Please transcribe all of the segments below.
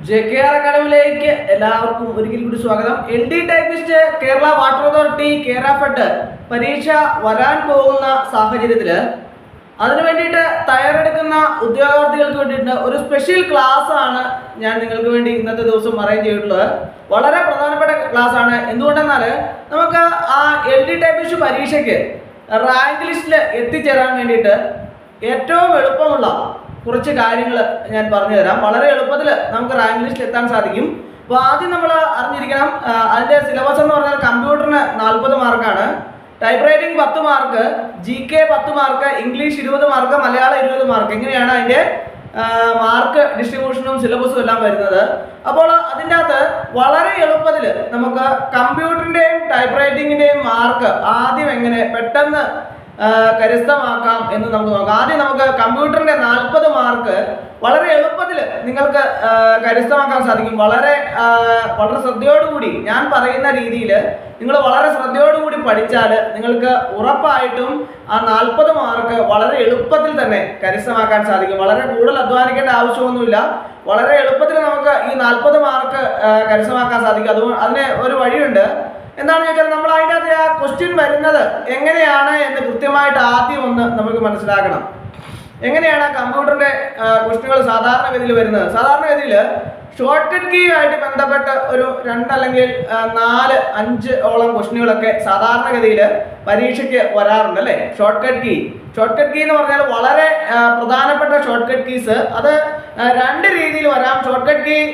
J K R അക്കാഡമിയിലേക്ക് എല്ലാവർക്കും ഒരിക്കൽ കൂടി സ്വാഗതം L D typist Kerala water authority Kerala fed പരീക്ഷ വരാൻ പോകുന്ന സാഹചര്യത്തിൽ അതിനു വേണ്ടിയിട്ട് തയ്യാറെടുക്കുന്ന ഉദ്യോഗാർത്ഥികൾക്ക് വേണ്ടിയിട്ട് ഒരു സ്പെഷ്യൽ ക്ലാസ് ആണ് ഞാൻ നിങ്ങൾക്ക് വേണ്ടി ഇന്നത്തെ ദിവസം അറേഞ്ച് ചെയ്തിട്ടുള്ളത് വളരെ പ്രധാനപ്പെട്ട ക്ലാസ് ആണ് എന്തുകൊണ്ടെന്നാൽ നമുക്ക് ആ എൽ ഡി ടൈപ്പിസ്റ്റ് പരീക്ഷയ്ക്ക് റാങ്ക് ലിസ്റ്റിൽ എത്തിച്ചേരാൻ വേണ്ടിയിട്ട് ഏറ്റവും എളുപ്പമുള്ള കുറച്ച് കാര്യങ്ങൾ ഞാൻ പറഞ്ഞു തരാം വളരെ എളുപ്പത്തിൽ നമുക്ക് റാങ്ക് ലിസ്റ്റിൽ എത്താൻ സാധിക്കും അപ്പോൾ ആദ്യം നമ്മൾ അറിഞ്ഞിരിക്കണം ആ, അതിൻ്റെ സിലബസ് എന്ന് പറഞ്ഞാൽ കമ്പ്യൂട്ടറിന് നാൽപ്പത് മാർക്കാണ് ടൈപ്പ് റൈറ്റിംഗ് പത്ത് മാർക്ക് ജി കെ പത്ത് മാർക്ക് ഇംഗ്ലീഷ് ഇരുപത് മാർക്ക് മലയാളം ഇരുപത് മാർക്ക് ഇങ്ങനെയാണ് അതിൻ്റെ മാർക്ക് ഡിസ്ട്രിബ്യൂഷനും സിലബസും എല്ലാം വരുന്നത് അപ്പോൾ അതിൻ്റെ അകത്ത് വളരെ എളുപ്പത്തിൽ നമുക്ക് കമ്പ്യൂട്ടറിൻ്റെയും ടൈപ്പ് റൈറ്റിങ്ങിൻ്റെയും മാർക്ക് ആദ്യം എങ്ങനെ പെട്ടെന്ന് ആ, കരസ്ഥമാക്കാം എന്ന് നമുക്ക് നോക്കാം ആദ്യം നമുക്ക് കമ്പ്യൂട്ടറിന്റെ നാൽപ്പത് മാർക്ക് വളരെ എളുപ്പത്തിൽ നിങ്ങൾക്ക് ആ, കരസ്ഥമാക്കാൻ സാധിക്കും വളരെ ആ, വളരെ ശ്രദ്ധയോടുകൂടി ഞാൻ പറയുന്ന രീതിയിൽ നിങ്ങൾ വളരെ ശ്രദ്ധയോടുകൂടി പഠിച്ചാൽ നിങ്ങൾക്ക് ഉറപ്പായിട്ടും ആ നാൽപ്പത് മാർക്ക് വളരെ എളുപ്പത്തിൽ തന്നെ കരസ്ഥമാക്കാൻ സാധിക്കും വളരെ കൂടുതൽ അധ്വാനിക്കേണ്ട ആവശ്യമൊന്നുമില്ല വളരെ എളുപ്പത്തിൽ നമുക്ക് ഈ നാൽപ്പത് മാർക്ക് കരസ്ഥമാക്കാൻ സാധിക്കും അതുകൊണ്ട് അതിന് ഒരു വഴിയുണ്ട് എന്താണെന്ന് ചോദിച്ചാൽ നമ്മൾ അതിൻ്റെ അകത്ത് ആ ക്വസ്റ്റ്യൻ വരുന്നത് എങ്ങനെയാണ് എന്ന് കൃത്യമായിട്ട് ആദ്യം ഒന്ന് നമുക്ക് മനസ്സിലാക്കണം എങ്ങനെയാണ് ആ കമ്പ്യൂട്ടറിന്റെ ക്വസ്റ്റ്യനുകൾ സാധാരണഗതിയിൽ വരുന്നത് സാധാരണഗതിയിൽ ഷോർട്ട് കട്ട് കീ ആയിട്ട് ബന്ധപ്പെട്ട് ഒരു രണ്ട് അല്ലെങ്കിൽ ആ, നാല് അഞ്ച് ഓളം ക്വസ്റ്റ്യനുകളൊക്കെ സാധാരണഗതിയിൽ പരീക്ഷയ്ക്ക് വരാറുണ്ട് അല്ലേ short cut key short cut key എന്ന് പറഞ്ഞാൽ വളരെ ആ, പ്രധാനപ്പെട്ട ഷോർട്ട് കട്ട് കീസ് അത് ആ, രണ്ട് രീതിയിൽ വരാം ഷോർട്ട് കട്ട് കീ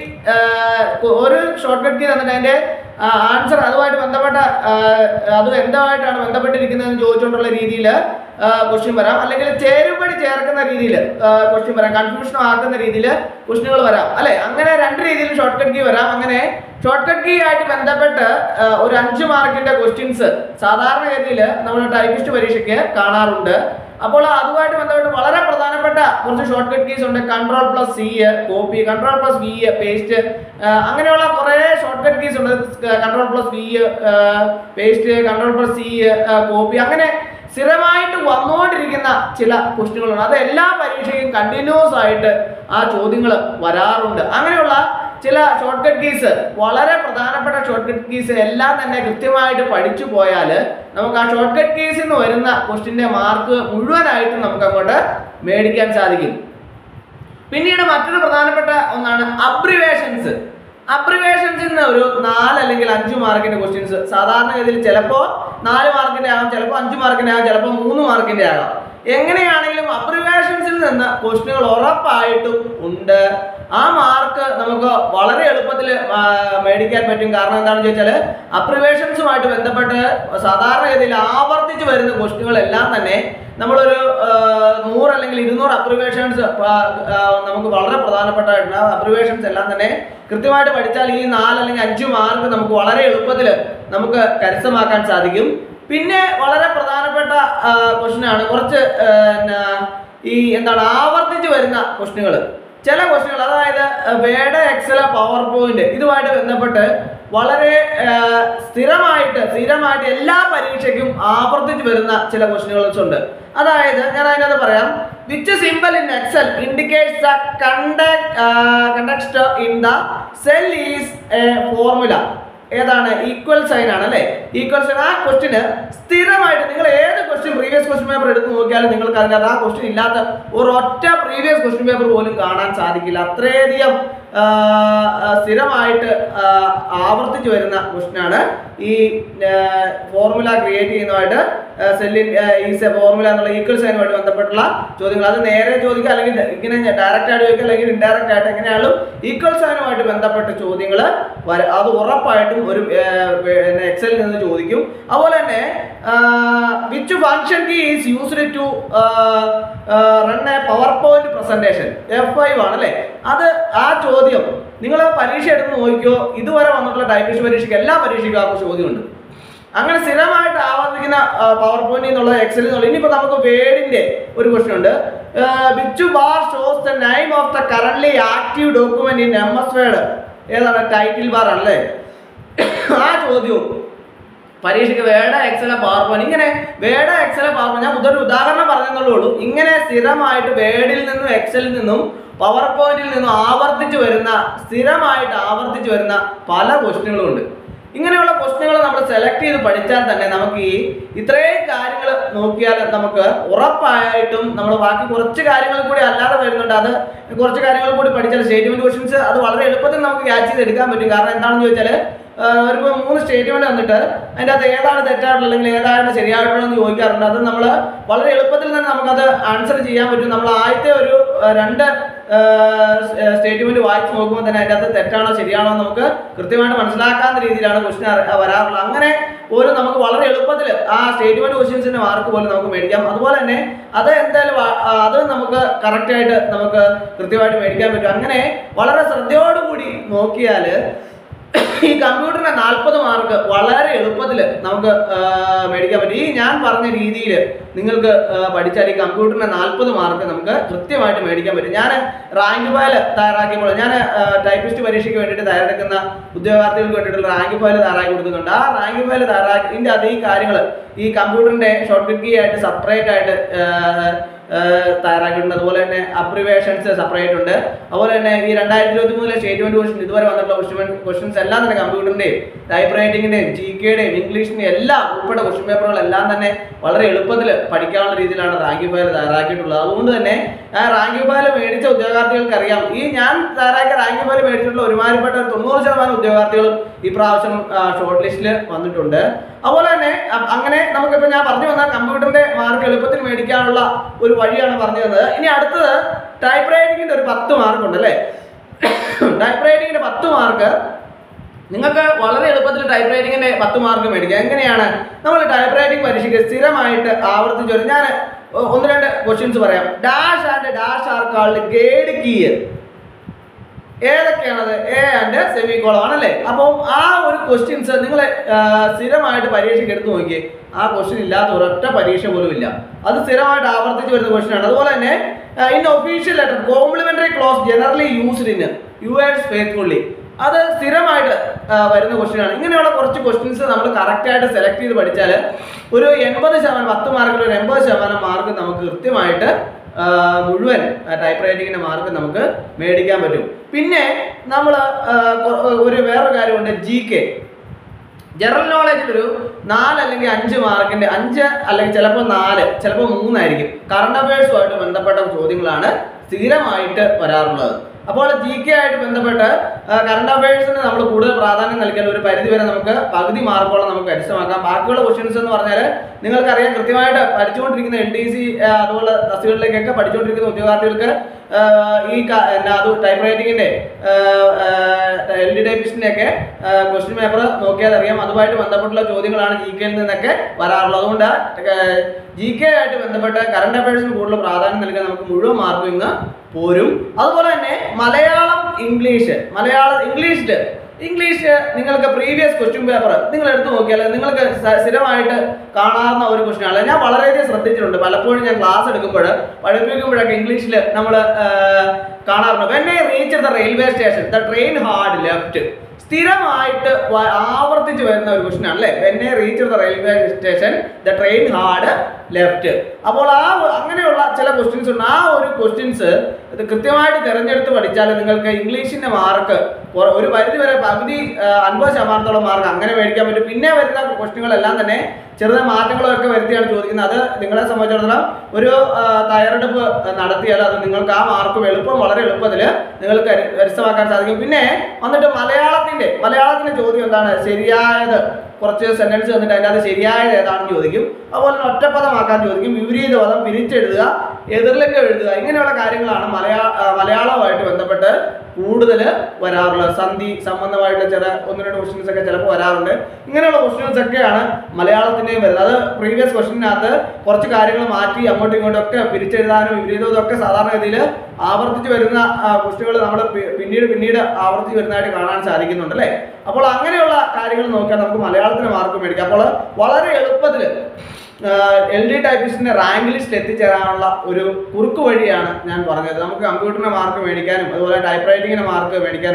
ഒരു ഷോർട്ട് കട്ട് കീ തന്നിട്ട് അതിന്റെ ആൻസർ അതുമായിട്ട് ബന്ധപ്പെട്ട ആ, അത് എന്തുമായിട്ടാണ് ബന്ധപ്പെട്ടിരിക്കുന്നതെന്ന് ചോദിച്ചുകൊണ്ടുള്ള രീതിയിൽ ക്വസ്റ്റ്യൻ വരാം അല്ലെങ്കിൽ ചേരുപടി ചേർക്കുന്ന രീതിയിൽ ക്വസ്റ്റ്യൻ വരാം കൺഫ്യൂഷൻ ആക്കുന്ന രീതിയിൽ ക്വസ്റ്റ്യനുകൾ വരാം അല്ലെ അങ്ങനെ രണ്ട് രീതിയിൽ ഷോർട്ട് കട്ട് കീ വരാം അങ്ങനെ ഷോർട്ട് കട്ട് കീ ആയിട്ട് ബന്ധപ്പെട്ട് ആ, ഒരു അഞ്ച് മാർക്കിന്റെ ക്വസ്റ്റ്യൻസ് സാധാരണഗതിയിൽ നമ്മൾ ടൈപ്പിസ്റ്റ് പരീക്ഷയ്ക്ക് കാണാറുണ്ട് അപ്പോൾ അതുമായിട്ട് ബന്ധപ്പെട്ട് വളരെ പ്രധാനപ്പെട്ട കുറച്ച് ഷോർട്ട് കട്ട് കീസ് ഉണ്ട് control plus C copy control plus V paste അങ്ങനെയുള്ള കുറേ ഷോർട്ട് കട്ട് കീസ് ഉണ്ട് control plus V paste control plus C copy അങ്ങനെ സ്ഥിരമായിട്ട് വന്നുകൊണ്ടിരിക്കുന്ന ചില ക്വസ്റ്റ്യനുകളുണ്ട് അത് എല്ലാ പരീക്ഷയും കണ്ടിന്യൂസ് ആയിട്ട് ആ ചോദ്യങ്ങൾ വരാറുണ്ട് അങ്ങനെയുള്ള ചില ഷോർട്ട് കട്ട് കീസ് വളരെ പ്രധാനപ്പെട്ട ഷോർട്ട് കട്ട് കീസ് എല്ലാം തന്നെ കൃത്യമായിട്ട് പഠിച്ചു പോയാൽ നമുക്ക് ആ ഷോർട്ട് കട്ട് കീസിൽ നിന്ന് വരുന്ന ക്വസ്റ്റിന്റെ മാർക്ക് മുഴുവനായിട്ടും നമുക്ക് അങ്ങോട്ട് മേടിക്കാൻ സാധിക്കും പിന്നീട് മറ്റൊരു പ്രധാനപ്പെട്ട ഒന്നാണ് അബ്രിവേഷൻസ് അബ്രിവേഷൻസിൽ നിന്ന് ഒരു നാല് അല്ലെങ്കിൽ അഞ്ച് മാർക്കിന്റെ ക്വസ്റ്റ്യൻസ് സാധാരണഗതിയിൽ ചിലപ്പോൾ നാല് മാർക്കിന്റെ ആകാം ചിലപ്പോൾ അഞ്ച് മാർക്കിന്റെ ആകാം ചിലപ്പോൾ മൂന്ന് മാർക്കിന്റെ ആകാം എങ്ങനെയാണെങ്കിലും അബ്രിവേഷൻസിൽ നിന്ന് ക്വസ്റ്റ്യനുകൾ ഉറപ്പായിട്ടും ഉണ്ട് ആ മാർക്ക് നമുക്ക് വളരെ എളുപ്പത്തിൽ മേടിക്കാൻ പറ്റും കാരണം എന്താണെന്ന് ചോദിച്ചാൽ അപ്രിവേഷൻസുമായിട്ട് ബന്ധപ്പെട്ട് സാധാരണഗതിയിൽ ആവർത്തിച്ച് വരുന്ന ക്വസ്റ്റ്യനുകളെല്ലാം തന്നെ നമ്മളൊരു ആ, നൂറ് അല്ലെങ്കിൽ ഇരുന്നൂറ് അപ്രിവേഷൻസ് നമുക്ക് വളരെ പ്രധാനപ്പെട്ടായിട്ടുണ്ട് ആ അപ്രിവേഷൻസ് എല്ലാം തന്നെ കൃത്യമായിട്ട് പഠിച്ചാൽ ഈ നാല് അല്ലെങ്കിൽ അഞ്ച് മാർക്ക് നമുക്ക് വളരെ എളുപ്പത്തിൽ നമുക്ക് കരസ്ഥമാക്കാൻ സാധിക്കും പിന്നെ വളരെ പ്രധാനപ്പെട്ട ക്വസ്റ്റ്യൻ ആണ് കുറച്ച് ആ, എന്നാ, ഈ എന്താണ് ആവർത്തിച്ച് വരുന്ന ക്വസ്റ്റ്യനുകൾ ചില ക്വസ്റ്റ്യനുകൾ അതായത് വേഡ് എക്സൽ പവർ പോയിന്റ് ഇതുമായിട്ട് ബന്ധപ്പെട്ട് വളരെ ആ, സ്ഥിരമായിട്ട് സ്ഥിരമായിട്ട് എല്ലാ പരീക്ഷയ്ക്കും ആവർത്തിച്ച് വരുന്ന ചില ക്വസ്റ്റ്യനുകൾ ഉണ്ട് അതായത് ഞാൻ അതിനകത്ത് പറയാം which simple in Excel indicates the conduct context in the cell is a formula ഏതാണ് ഈക്വൽ സൈൻ ആണ് അല്ലേ ഈക്വൽ സൈൻ ആ ക്വസ്റ്റിന് സ്ഥിരമായിട്ട് നിങ്ങൾ ഏത് ക്വസ്റ്റ്യൻ പ്രീവിയസ് ക്വസ്റ്റ്യൻ പേപ്പർ എടുത്ത് നോക്കിയാലും നിങ്ങൾക്ക് അതിനകത്ത് ആ ക്വസ്റ്റ്യൻ ഇല്ലാത്ത ഒരു ഒറ്റ പ്രീവിയസ് ക്വസ്റ്റ്യൻ പേപ്പർ പോലും കാണാൻ സാധിക്കില്ല അത്രയധികം ആ, ആ, സ്ഥിരമായിട്ട് ആ, ആവർത്തിച്ച് വരുന്ന ക്വസ്റ്റ്യൻ ആണ് ഈ ഫോർമുല ക്രിയേറ്റ് ചെയ്യുന്നതായിട്ട് സെല്ലിൻ ഈസ് എ ഫോർമുല എന്നുള്ള ഈക്വൽ സൈനുമായിട്ട് ബന്ധപ്പെട്ടുള്ള ചോദ്യങ്ങൾ അത് നേരെ ചോദിക്കുക അല്ലെങ്കിൽ ഇങ്ങനെ ഡയറക്റ്റ് ആയിട്ട് ചോദിക്കുക അല്ലെങ്കിൽ ഇൻഡയറക്റ്റ് ആയിട്ട് എങ്ങനെയാണെങ്കിലും ഈക്വൽ സൈനുമായിട്ട് ബന്ധപ്പെട്ട ചോദ്യങ്ങൾ അത് ഉറപ്പായിട്ടും ഒരു എക്സലിൽ നിന്ന് ചോദിക്കും അതുപോലെ തന്നെ which function key is used to run a PowerPoint presentation F five ആണ് അല്ലേ അത് ആ ചോദ്യം നിങ്ങൾ പരീക്ഷ എടുത്ത് നോക്കിയോ ഇതുവരെ വന്നിട്ടുള്ള ടൈപ്പിസ്റ്റ് പരീക്ഷയ്ക്ക് എല്ലാ പരീക്ഷയ്ക്കും ആ ചോദ്യമുണ്ട് അങ്ങനെ സ്ഥിരമായിട്ട് ആവർത്തിക്കുന്ന പവർ പോയിന്റ് എന്നുള്ള എക്സൽ എന്നുള്ള ഇനിയിപ്പോൾ നമുക്ക് വേഡിന്റെ ഒരു ക്വസ്റ്റ്യൻ ഉണ്ട് which bar shows the name of the current active document in M S Word ഏതാണ് ടൈറ്റിൽ ബാർ ആണല്ലേ ആ ചോദ്യവും പരീക്ഷയ്ക്ക് വേട എക്സല പവർ പോയിന്റ് ഇങ്ങനെ വേട എക്സല പവർ പോയിന്റ് ഞാൻ ഒരു ഉദാഹരണം പറഞ്ഞെന്നുള്ളൂ ഇങ്ങനെ സ്ഥിരമായിട്ട് വേഡിൽ നിന്നും എക്സലിൽ നിന്നും പവർ പോയിന്റിൽ നിന്നും ആവർത്തിച്ച് വരുന്ന സ്ഥിരമായിട്ട് ആവർത്തിച്ച് വരുന്ന പല ക്വസ്റ്റ്യനുകളും ഉണ്ട് ഇങ്ങനെയുള്ള ക്വസ്റ്റ്യനുകൾ നമ്മൾ സെലക്ട് ചെയ്ത് പഠിച്ചാൽ തന്നെ നമുക്ക് ഈ ഇത്രയും കാര്യങ്ങൾ നോക്കിയാൽ നമുക്ക് ഉറപ്പായിട്ടും നമ്മൾ ബാക്കി കുറച്ച് കാര്യങ്ങൾ കൂടി അല്ലാതെ വരുന്നുണ്ട് അത് കുറച്ച് കാര്യങ്ങൾ കൂടി പഠിച്ചാൽ സ്റ്റേറ്റ്മെന്റ് ക്വസ്റ്റ്യൻസ് അത് വളരെ എളുപ്പത്തിൽ നമുക്ക് ക്യാച്ച് ചെയ്ത് എടുക്കാൻ പറ്റും കാരണം എന്താണെന്ന് ചോദിച്ചാൽ ഒരു മൂന്ന് സ്റ്റേറ്റ്മെന്റ് വന്നിട്ട് അതിൻ്റെ അകത്ത് ഏതാണ് തെറ്റായിട്ടുള്ളത് അല്ലെങ്കിൽ ഏതാണ് ശരിയായിട്ടുള്ളതെന്ന് ചോദിക്കാറുണ്ട് അത് നമ്മൾ വളരെ എളുപ്പത്തിൽ തന്നെ നമുക്കത് ആൻസർ ചെയ്യാൻ പറ്റും നമ്മൾ ആദ്യത്തെ ഒരു ആ, രണ്ട് സ്റ്റേറ്റ്മെന്റ് വായിച്ച് നോക്കുമ്പോൾ തന്നെ അതിൻ്റെ അകത്ത് തെറ്റാണോ ശരിയാണോ എന്ന് നമുക്ക് കൃത്യമായിട്ട് മനസ്സിലാക്കാവുന്ന രീതിയിലാണ് ക്വസ്റ്റ്യൻ വരാറുള്ളത് അങ്ങനെ പോലും നമുക്ക് വളരെ എളുപ്പത്തിൽ ആ സ്റ്റേറ്റ്മെന്റ് ക്വസ്റ്റ്യൻസിന്റെ മാർക്ക് പോലും നമുക്ക് മേടിക്കാം അതുപോലെ തന്നെ അത് എന്തായാലും വ- ആ, അത് നമുക്ക് കറക്റ്റ് ആയിട്ട് നമുക്ക് കൃത്യമായിട്ട് മേടിക്കാൻ പറ്റും അങ്ങനെ വളരെ ശ്രദ്ധയോടുകൂടി നോക്കിയാൽ ഈ കമ്പ്യൂട്ടറിന്റെ നാൽപ്പത് മാർക്ക് വളരെ എളുപ്പത്തിൽ നമുക്ക് ആ, മേടിക്കാൻ പറ്റും ഈ ഞാൻ പറഞ്ഞ രീതിയിൽ നിങ്ങൾക്ക് ആ, പഠിച്ചാൽ ഈ കമ്പ്യൂട്ടറിന്റെ നാൽപ്പത് മാർക്ക് നമുക്ക് കൃത്യമായിട്ട് മേടിക്കാൻ പറ്റും ഞാൻ റാങ്ക് ഫയൽ തയ്യാറാക്കിയപ്പോൾ ഞാൻ ടൈപ്പിസ്റ്റ് പരീക്ഷയ്ക്ക് വേണ്ടിയിട്ട് തയ്യാറെടുക്കുന്ന ഉദ്യോഗാർത്ഥികൾക്ക് വേണ്ടിയിട്ടുള്ള റാങ്ക് ഫയൽ തയ്യാറാക്കി കൊടുക്കുന്നുണ്ട് ആ റാങ്ക് ഫയൽ തയ്യാറാക്കി ഇതിൻ്റെ അതേ കാര്യങ്ങൾ ഈ കമ്പ്യൂട്ടറിന്റെ ഷോർട്ട് കീ ആയിട്ട് സെപ്പറേറ്റ് ആയിട്ട് ആ, ഏഹ് തയ്യാറാക്കിയിട്ടുണ്ട് അതുപോലെ തന്നെ അപ്രിവേഷൻസ് സെപ്പറേറ്റ് ഉണ്ട് അതുപോലെ തന്നെ ഈ രണ്ടായിരത്തി ഇരുപത്തി മൂന്നിലെ സ്റ്റേറ്റ്മെന്റ് ക്വസ്റ്റൻ ഇതുവരെ വന്നിട്ടുള്ള ക്വസ്റ്റ്യൻ ക്വസ്റ്റൻസ് എല്ലാം തന്നെ കമ്പ്യൂട്ടറിന്റെയും ടൈപ്പ് റൈറ്റിംഗിന്റെയും ജി കെയുടെയും ഇംഗ്ലീഷിന്റെയും എല്ലാം ഉൾപ്പെടെ ക്വസ്റ്റ്യൻ പേപ്പറുകളെല്ലാം തന്നെ വളരെ എളുപ്പത്തിൽ പഠിക്കാനുള്ള രീതിയിലാണ് റാങ്ക് ഫയൽ തയ്യാറാക്കിയിട്ടുള്ളത് അതുകൊണ്ട് തന്നെ ആ റാങ്ക് ഫയൽ മേടിച്ച ഉദ്യോഗാർത്ഥികൾക്ക് അറിയാം ഈ ഞാൻ തയ്യാറാക്കിയ റാങ്ക് ഫയൽ മേടിച്ചിട്ടുള്ള ഒരുമാതിരിപ്പെട്ട ഒരു തൊണ്ണൂറ് ശതമാനം ഉദ്യോഗാർത്ഥികളും ഈ പ്രാവശ്യം ഷോർട്ട് ലിസ്റ്റിൽ വന്നിട്ടുണ്ട് അതുപോലെ തന്നെ അ- അങ്ങനെ നമുക്കിപ്പോൾ ഞാൻ പറഞ്ഞു വന്ന കമ്പ്യൂട്ടറിന്റെ മാർക്ക് എളുപ്പത്തിൽ മേടിക്കാനുള്ള ഒരു വഴിയാണ് പറഞ്ഞു തന്നത് ഇനി അടുത്തത് ടൈപ്പ് റൈറ്റിംഗിന്റെ ഒരു പത്ത് മാർക്ക് ഉണ്ട് അല്ലേ ടൈപ്പ് റൈറ്റിംഗിന്റെ പത്ത് മാർക്ക് നിങ്ങൾക്ക് വളരെ എളുപ്പത്തിൽ ടൈപ്പ് റൈറ്റിംഗിന്റെ പത്ത് മാർക്ക് മേടിക്കാം എങ്ങനെയാണ് നമ്മൾ ടൈപ്പ് റൈറ്റിംഗ് പരീക്ഷയ്ക്ക് സ്ഥിരമായിട്ട് ആവർത്തിച്ച് വരും ഞാൻ ഒന്ന് രണ്ട് ക്വസ്റ്റ്യൻസ് പറയാം dash and dash are called guide keys ഏതൊക്കെയാണത് എ ആൻഡ് സെമി കോളം ആണല്ലേ അപ്പോൾ ആ ഒരു ക്വസ്റ്റ്യൻസ് നിങ്ങൾ സ്ഥിരമായിട്ട് പരീക്ഷയ്ക്ക് എടുത്തു നോക്കിയേ ആ ക്വസ്റ്റ്യൻ ഇല്ലാത്ത ഒരൊറ്റ പരീക്ഷ പോലും ഇല്ല അത് സ്ഥിരമായിട്ട് ആവർത്തിച്ച് വരുന്ന ക്വസ്റ്റ്യൻ ആണ് അതുപോലെ തന്നെ in official letter complimentary close generally used in you and faithfully അത് സ്ഥിരമായിട്ട് ആ, വരുന്ന ക്വസ്റ്റ്യൻ ആണ് ഇങ്ങനെയുള്ള കുറച്ച് ക്വസ്റ്റ്യൻസ് നമ്മൾ കറക്റ്റ് ആയിട്ട് സെലക്ട് ചെയ്ത് പഠിച്ചാൽ ഒരു എൺപത് ശതമാനം പത്ത് മാർക്കിൽ ഒരു എൺപത് ശതമാനം മാർക്ക് നമുക്ക് കൃത്യമായിട്ട് ആ, മുഴുവൻ ടൈപ്പ് റൈറ്റിങ്ങിന്റെ മാർക്ക് നമുക്ക് മേടിക്കാൻ പറ്റും പിന്നെ നമ്മൾ ഒരു വേറൊരു കാര്യമുണ്ട് ജി കെ ജനറൽ നോളജിൽ ഒരു നാല് അല്ലെങ്കിൽ അഞ്ച് മാർക്കിന്റെ അഞ്ച് അല്ലെങ്കിൽ ചിലപ്പോൾ നാല് ചിലപ്പോൾ മൂന്നായിരിക്കും കറണ്ട് അഫയേഴ്സുമായിട്ട് ബന്ധപ്പെട്ട ചോദ്യങ്ങളാണ് സ്ഥിരമായിട്ട് വരാറുള്ളത് അപ്പോൾ ജി കെ ആയിട്ട് ബന്ധപ്പെട്ട് കറണ്ട് അഫയേഴ്സിന് നമ്മൾ കൂടുതൽ പ്രാധാന്യം നൽകിയാൽ ഒരു പരിധി വരെ നമുക്ക് പകുതി മാർക്കോളം നമുക്ക് കരസ്ഥമാക്കാം ബാക്കിയുള്ള ക്വസ്റ്റ്യൻസ് എന്ന് പറഞ്ഞാൽ നിങ്ങൾക്കറിയാം കൃത്യമായിട്ട് പഠിച്ചുകൊണ്ടിരിക്കുന്ന എൽ ഡി സി അതുപോലെ തസ്തികളിലേക്കൊക്കെ പഠിച്ചുകൊണ്ടിരിക്കുന്ന ഉദ്യോഗാർത്ഥികൾക്ക് ആ, ഈ ക- എന്നാ അത് ടൈപ്പ് റൈറ്റിങ്ങിന്റെ എൽ ഡി ടൈപ്പിസ്റ്റിന്റെ ഒക്കെ ക്വസ്റ്റ്യൻ പേപ്പർ നോക്കിയാൽ അറിയാം അതുമായിട്ട് ബന്ധപ്പെട്ടുള്ള ചോദ്യങ്ങളാണ് ജി കെയിൽ നിന്നൊക്കെ വരാറുള്ളത് അതുകൊണ്ട് ജി കെ ആയിട്ട് ബന്ധപ്പെട്ട് കറണ്ട് അഫയേഴ്സിന് കൂടുതൽ പ്രാധാന്യം നൽകാൻ നമുക്ക് മുഴുവൻ മാർക്കും ഇന്ന് പോരും അതുപോലെ തന്നെ മലയാളം ഇംഗ്ലീഷ് മലയാളം ഇംഗ്ലീഷിൽ ഇംഗ്ലീഷ് നിങ്ങൾക്ക് പ്രീവിയസ് ക്വസ്റ്റ്യൻ പേപ്പർ നിങ്ങൾ എടുത്തു നോക്കിയാൽ നിങ്ങൾക്ക് സ- സ്ഥിരമായിട്ട് കാണാവുന്ന ഒരു ക്വസ്റ്റ്യൻ ആണ് ഞാൻ വളരെയധികം ശ്രദ്ധിച്ചിട്ടുണ്ട് പലപ്പോഴും ഞാൻ ക്ലാസ് എടുക്കുമ്പോൾ പഠിപ്പിക്കുമ്പോഴൊക്കെ ഇംഗ്ലീഷിൽ നമ്മൾ കാണാറുണ്ട് when I reach the railway station the train had left സ്ഥിരമായിട്ട് വ- ആവർത്തിച്ച് വരുന്ന ഒരു ക്വസ്റ്റ്യൻ ആണ് അല്ലേ when I reach the railway station the train had left അപ്പോൾ ആ ഒ- അങ്ങനെയുള്ള ചില ക്വസ്റ്റ്യൻസ് ഉണ്ട് ആ ഒരു ക്വസ്റ്റ്യൻസ് ഇത് കൃത്യമായിട്ട് തിരഞ്ഞെടുത്ത് പഠിച്ചാൽ നിങ്ങൾക്ക് ഇംഗ്ലീഷിന്റെ മാർക്ക് ഒരു പരിധി വരെ പകുതി ആ, അൻപത് ശതമാനത്തോളം മാർക്ക് അങ്ങനെ മേടിക്കാൻ പറ്റും പിന്നെ വരുന്ന ക്വസ്റ്റ്യനുകളെല്ലാം തന്നെ ചെറുതായ മാറ്റങ്ങളൊക്കെ വരുത്തിയാണ് ചോദിക്കുന്നത് അത് നിങ്ങളെ സംബന്ധിച്ചിടത്തോളം ഒരു ആ, തയ്യാറെടുപ്പ് നടത്തിയാൽ അത് നിങ്ങൾക്ക് ആ മാർക്ക് എളുപ്പം വളരെ എളുപ്പത്തിൽ നിങ്ങൾക്ക് കര- കരസ്ഥമാക്കാൻ സാധിക്കും പിന്നെ വന്നിട്ട് മലയാളത്തിന്റെ മലയാളത്തിന്റെ ചോദ്യം എന്താണ് ശരിയായത് കുറച്ച് സെന്റൻസ് തന്നിട്ട് അതിൻ്റെ അത് ശരിയായത് ഏതാണെന്ന് ചോദിക്കും അതുപോലെ തന്നെ ഒറ്റപ്പദമാക്കാൻ ചോദിക്കും വിപരീത പദം പിരിച്ചെഴുതുക എതിർലിംഗം എഴുതുക ഇങ്ങനെയുള്ള കാര്യങ്ങളാണ് മലയാള ആ, മലയാളവുമായിട്ട് ബന്ധപ്പെട്ട് കൂടുതൽ വരാറുള്ളത് സന്ധി സംബന്ധമായിട്ട് ചില ഒന്ന് രണ്ട് ക്വസ്റ്റ്യൻസ് ഒക്കെ ചിലപ്പോൾ വരാറുണ്ട് ഇങ്ങനെയുള്ള ക്വസ്റ്റ്യൻസ് ഒക്കെയാണ് മലയാളത്തിൻ്റെയും വരുന്നത് അത് പ്രീവിയസ് ക്വസ്റ്റ്യനകത്ത് കുറച്ച് കാര്യങ്ങൾ മാറ്റി അങ്ങോട്ടും ഇങ്ങോട്ടും ഒക്കെ പിരിച്ചെഴുതാനും വിപരീതവും ഒക്കെ സാധാരണഗതിയിൽ ആവർത്തിച്ച് വരുന്ന ക്വസ്റ്റ്യനുകൾ നമ്മൾ പിന്നീട് പിന്നീട് ആവർത്തിച്ച് വരുന്നതായിട്ട് കാണാൻ സാധിക്കുന്നുണ്ട് അല്ലേ അപ്പോൾ അങ്ങനെയുള്ള കാര്യങ്ങൾ നോക്കിയാൽ നമുക്ക് മലയാളത്തിന് മാർക്ക് മേടിക്കാം അപ്പോൾ വളരെ എളുപ്പത്തിൽ എൽ ഡി ടൈപ്പിസ്റ്റിന്റെ റാങ്ക് ലിസ്റ്റ് എത്തിച്ചേരാനുള്ള ഒരു കുറുക്ക് വഴിയാണ് ഞാൻ പറഞ്ഞത് നമുക്ക് കമ്പ്യൂട്ടറിന്റെ മാർക്ക് മേടിക്കാനും അതുപോലെ ടൈപ്പ് റൈറ്റിങ്ങിന്റെ മാർക്ക് മേടിക്കാനും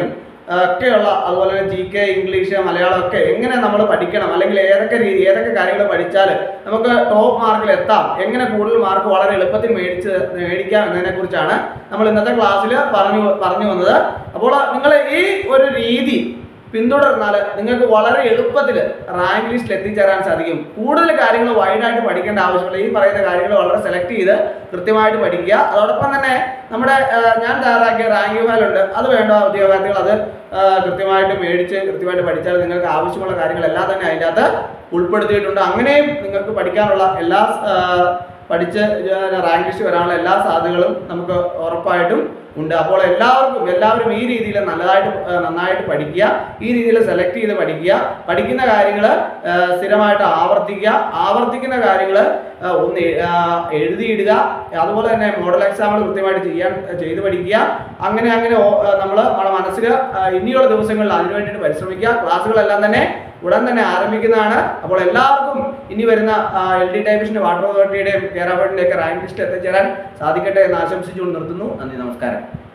ആ, ഒക്കെയുള്ള അതുപോലെ തന്നെ ജി കെ ഇംഗ്ലീഷ് മലയാളം ഒക്കെ എങ്ങനെ നമ്മൾ പഠിക്കണം അല്ലെങ്കിൽ ഏതൊക്കെ രീതി ഏതൊക്കെ കാര്യങ്ങൾ പഠിച്ചാൽ നമുക്ക് ടോപ്പ് മാർക്കിൽ എത്താം എങ്ങനെ കൂടുതൽ മാർക്ക് വളരെ എളുപ്പത്തിൽ മേടിച്ച് മേടിക്കാം എന്നതിനെ കുറിച്ചാണ് നമ്മൾ ഇന്നത്തെ ക്ലാസ്സിൽ പറഞ്ഞു പറഞ്ഞു വന്നത് അപ്പോൾ നിങ്ങൾ ഈ ഒരു രീതി പിന്തുടർന്നാൽ നിങ്ങൾക്ക് വളരെ എളുപ്പത്തിൽ റാങ്ക് ലിസ്റ്റിൽ എത്തിച്ചേരാൻ സാധിക്കും കൂടുതൽ കാര്യങ്ങൾ വൈഡായിട്ട് പഠിക്കേണ്ട ആവശ്യമില്ല ഈ പറയുന്ന കാര്യങ്ങൾ വളരെ സെലക്ട് ചെയ്ത് കൃത്യമായിട്ട് പഠിക്കുക അതോടൊപ്പം തന്നെ നമ്മുടെ ആ, ഞാൻ തയ്യാറാക്കിയ റാങ്ക് ഫയലുണ്ട് അത് വേണ്ട ഉദ്യോഗാർത്ഥികൾ അത് ആ, കൃത്യമായിട്ട് മേടിച്ച് കൃത്യമായിട്ട് പഠിച്ചാൽ നിങ്ങൾക്ക് ആവശ്യമുള്ള കാര്യങ്ങളെല്ലാം തന്നെ അതിൻ്റെ അകത്ത് ഉൾപ്പെടുത്തിയിട്ടുണ്ട് അങ്ങനെയും നിങ്ങൾക്ക് പഠിക്കാനുള്ള എല്ലാ ആ, പഠിച്ച് റാങ്ക് ലിസ്റ്റ് വരാനുള്ള എല്ലാ സാധ്യതകളും നമുക്ക് ഉറപ്പായിട്ടും ഉണ്ട് അപ്പോൾ എല്ലാവർക്കും എല്ലാവരും ഈ രീതിയിൽ നല്ലതായിട്ട് ആ, നന്നായിട്ട് പഠിക്കുക ഈ രീതിയിൽ സെലക്ട് ചെയ്ത് പഠിക്കുക പഠിക്കുന്ന കാര്യങ്ങൾ സ്ഥിരമായിട്ട് ആവർത്തിക്കുക ആവർത്തിക്കുന്ന കാര്യങ്ങൾ ഒന്ന് എ- ആ, എഴുതിയിടുക അതുപോലെ തന്നെ മോഡൽ എക്സാമുകൾ കൃത്യമായിട്ട് ചെയ്യാൻ ചെയ്ത് പഠിക്കുക അങ്ങനെ അങ്ങനെ നമ്മൾ നമ്മുടെ മനസ്സിൽ ആ, ഇനിയുള്ള ദിവസങ്ങളിൽ അതിനു വേണ്ടിയിട്ട് പരിശ്രമിക്കുക ക്ലാസ്സുകളെല്ലാം തന്നെ ഉടൻ തന്നെ ആരംഭിക്കുന്നതാണ് അപ്പോൾ എല്ലാവർക്കും ഇനി വരുന്ന എൽ ഡി ടൈപ്പിന്റെ വാട്ടർ അതോറിറ്റിയുടെയും കേരളത്തിൻ്റെയും ഒക്കെ റാങ്ക് ലിസ്റ്റ് എത്തിച്ചേരാൻ സാധിക്കട്ടെ എന്ന് ആശംസിച്ചുകൊണ്ട് നിർത്തുന്നു നന്ദി നമസ്കാരം